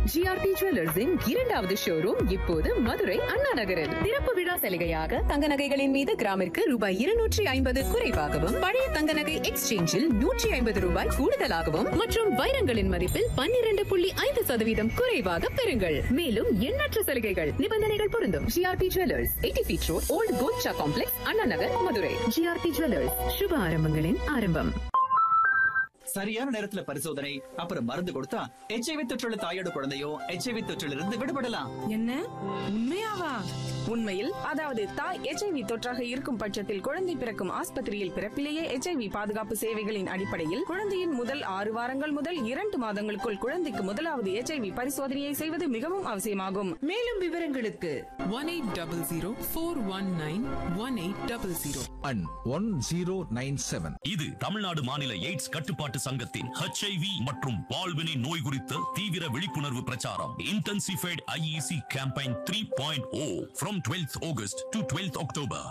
GRT ஜுவல்லர்ஸின் இரண்டாவது showroom இப்போது மதுரை அண்ணா நகரில் திறப்பு விழா சலுகையாக தங்க நகைகளின் மீது கிராமிற்கு ரூபாய் இருநூற்றி ஐம்பது குறைவாகவும் பழைய தங்க நகை எக்ஸ்சேஞ்சில் நூற்றி ஐம்பது ரூபாய் கூடுதலாகவும் மற்றும் வைரங்களின் மதிப்பில் பன்னிரண்டு புள்ளி ஐந்து சதவீதம் குறைவாக பெறுங்கள் மேலும் எண்ணற்ற சலுகைகள் நிபந்தனைகள் பொருந்தும் GRT jewellers eighty feet road old Kolcha complex Anna Nagar Madurai GRT jewellers சுப ஆரம்பங்களின் ஆரம்பம் சரியான நேரத்துல பரிசோதனை அப்புறம் மருந்து கொடுத்தா எச்ஐவி தொற்றுள்ள தாயோட குழந்தையும் எச்ஐவி தொற்றிலிருந்து விடுபடலாம் என்ன உண்மையாவா உண்மையில் அதாவது தாய் எச்ஐவி தொற்றாக இருக்கும் பட்சத்தில் குழந்தை பிறக்கும் ஆஸ்பத்திரியில் பிறப்பிலேயே எச்ஐவி பாதுகாப்பு சேவைகளின் அடிப்படையில் குழந்தையின் முதல் ஆறு வாரங்கள் முதல் இரண்டு மாதங்களுக்குள் குழந்தைக்கு முதலாவது எச்ஐவி பரிசோதனையை செய்வது மிகவும் அவசியமாகும் மேலும் விவரங்களுக்கு one eight double zero four one nine one eight double zero and 1097. இது தமிழ்நாடு மாநில எய்ட்ஸ் கட்டுப்பாட்டு சங்கத்தின் HIV மற்றும் பால்வினை நோய் குறித்த தீவிர விழிப்புணர்வு பிரச்சாரம் intensified IEC campaign three point o from twelfth August to twelfth October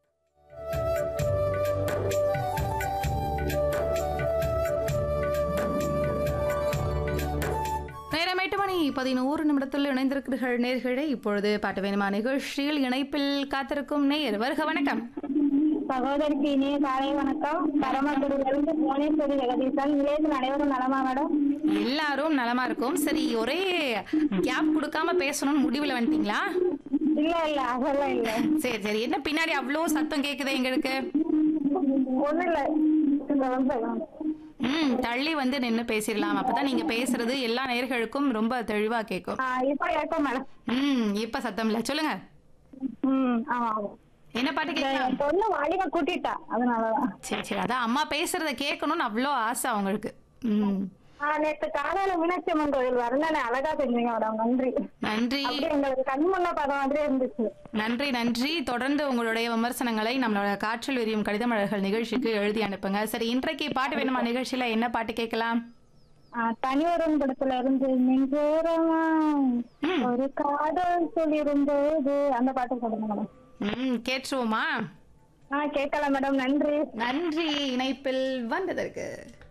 நேரம் எட்டு மணி பதினோரு நிமிடத்தில் இணைந்திருக்கிறீர்கள் நேர்களே இப்பொழுது பாட்டு வேணுமா நிகழ்ச்சியில் இணைப்பில் காத்திருக்கும் நேர் வருக வணக்கம் சகோதரிக்கு இனிய காலை வணக்கம் பரமக்குடியிலிருந்து புவனேஸ்வரி ஜெகதீசன் நிலையத்தில் அனைவரும் நலமா மேடம் எல்லாரும் நலமா இருக்கும் சரி ஒரே கேப் கொடுக்காம பேசணும்னு முடிவில் வந்துட்டீங்களா இல்ல இல்ல அதெல்லாம் இல்ல சரி சரி என்ன பின்னாடி அவ்வளோ சத்தம் கேக்குது எங்களுக்கு ஒண்ணு இல்ல இந்த வந்து ம் தள்ளி வந்து நின்று பேசிடலாம் அப்பதான் நீங்க பேசுறது எல்லா நேர்களுக்கும் ரொம்ப தெளிவா கேட்கும் ஆ, இப்ப கேட்கும் மேடம் ம் இப்ப சத்தம் இல்ல சொல்லுங்க ம் ஆமா ஆமா என்ன பாட்டு இந்த கேட்கலாம் என் பொண்ணு வாலிப கூட்டிட்டா அதனாலதான் சரி சரி அதான் அம்மா பேசுறத கேட்கணும்னு அவ்வளோ ஆசை அவங்களுக்கு ம் ஆ, நேத்து காலையில மீனாட்சி அம்மன் கோயில் வரல அழகா செஞ்சீங்க மேடம் நன்றி நன்றி அப்படியே எங்களுக்கு கண் முன்ன படம் மாதிரி இருந்துச்சு நன்றி நன்றி தொடர்ந்து உங்களுடைய விமர்சனங்களை நம்மளோட காற்றில் விரியும் கடிதமலர்கள் நிகழ்ச்சிக்கு எழுதி அனுப்புங்க சரி இன்றைக்கு பாட்டு வேணுமா நிகழ்ச்சியில என்ன பாட்டு கேட்கலாம் ஆ, தனியொருவன் படத்துல இருந்து நெஞ்சோரமா ஒரு காதல் சொல்லிருந்தது அந்த பாட்டு சொல்லுங்க மேடம் ம் கேட்டுருவோமா ஆ கேட்கலாம் மேடம் நன்றி நன்றி இணைப்பில் வந்ததற்கு